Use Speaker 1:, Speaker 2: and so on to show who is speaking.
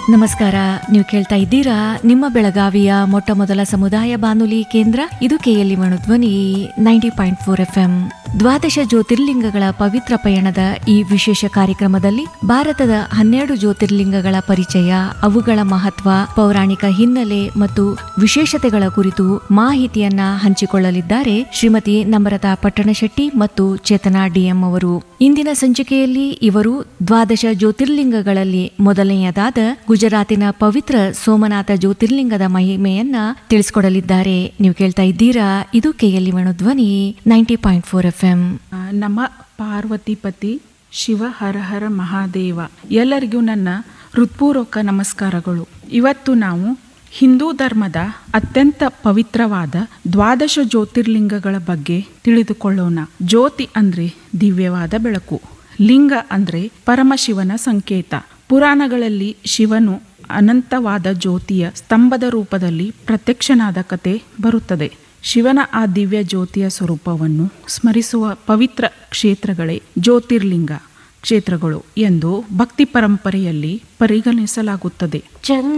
Speaker 1: ನಮಸ್ಕಾರ ನೀವು ಕೇಳ್ತಾ ಇದ್ದೀರಾ ನಿಮ್ಮ ಬೆಳಗಾವಿಯ ಮೊಟ್ಟ ಮೊದಲ ಸಮುದಾಯ ಬಾನುಲಿ ಕೇಂದ್ರ ಇದು KLE Dhwani ninety point four F M ದ್ವಾದಶ ಜ್ಯೋತಿರ್ಲಿಂಗಗಳ ಪವಿತ್ರ ಪಯಣದ ಈ ವಿಶೇಷ ಕಾರ್ಯಕ್ರಮದಲ್ಲಿ ಭಾರತದ ಹನ್ನೆರಡು ಜ್ಯೋತಿರ್ಲಿಂಗಗಳ ಪರಿಚಯ ಅವುಗಳ ಮಹತ್ವ ಪೌರಾಣಿಕ ಹಿನ್ನೆಲೆ ಮತ್ತು ವಿಶೇಷತೆಗಳ ಕುರಿತು ಮಾಹಿತಿಯನ್ನ ಹಂಚಿಕೊಳ್ಳಲಿದ್ದಾರೆ ಶ್ರೀಮತಿ ನಮ್ರತಾ ಪಟ್ಟಣಶೆಟ್ಟಿ ಮತ್ತು ಚೇತನಾ ಡಿಎಂ ಅವರು ಇಂದಿನ ಸಂಚಿಕೆಯಲ್ಲಿ ಇವರು ದ್ವಾದಶ ಜ್ಯೋತಿರ್ಲಿಂಗಗಳಲ್ಲಿ ಮೊದಲನೆಯದಾದ ಗುಜರಾತಿನ ಪವಿತ್ರ ಸೋಮನಾಥ ಜ್ಯೋತಿರ್ಲಿಂಗದ ಮಹಿಮೆಯನ್ನ ತಿಳಿಸಿಕೊಡಲಿದ್ದಾರೆ ನೀವು ಕೇಳ್ತಾ ಇದ್ದೀರಾ ಇದು KLE Dhwani ninety point four F M
Speaker 2: ಆ, ನಮ ಪಾರ್ವತಿಪತಿ ಶಿವ ಹರ ಹರ ಮಹಾದೇವ ಎಲ್ಲರಿಗೂ ನನ್ನ ಹೃತ್ಪೂರ್ವಕ ನಮಸ್ಕಾರಗಳು ಇವತ್ತು ನಾವು ಹಿಂದೂ ಧರ್ಮದ ಅತ್ಯಂತ ಪವಿತ್ರವಾದ ದ್ವಾದಶ ಜ್ಯೋತಿರ್ಲಿಂಗಗಳ ಬಗ್ಗೆ ತಿಳಿದುಕೊಳ್ಳೋಣ ಜ್ಯೋತಿ ಅಂದ್ರೆ ದಿವ್ಯವಾದ ಬೆಳಕು ಲಿಂಗ ಅಂದ್ರೆ ಪರಮಶಿವನ ಸಂಕೇತ ಪುರಾಣಗಳಲ್ಲಿ ಶಿವನು ಅನಂತವಾದ ಜ್ಯೋತಿಯ ಸ್ತಂಭದ ರೂಪದಲ್ಲಿ ಪ್ರತ್ಯಕ್ಷನಾದ ಕತೆ ಬರುತ್ತದೆ ಶಿವನ ಆ ದಿವ್ಯ ಜ್ಯೋತಿಯ ಸ್ವರೂಪವನ್ನು ಸ್ಮರಿಸುವ ಪವಿತ್ರ ಕ್ಷೇತ್ರಗಳೇ ಜ್ಯೋತಿರ್ಲಿಂಗ ಕ್ಷೇತ್ರಗಳು ಎಂದು ಭಕ್ತಿ ಪರಂಪರೆಯಲ್ಲಿ ಪರಿಗಣಿಸಲಾಗುತ್ತದೆ
Speaker 1: ಚಂದ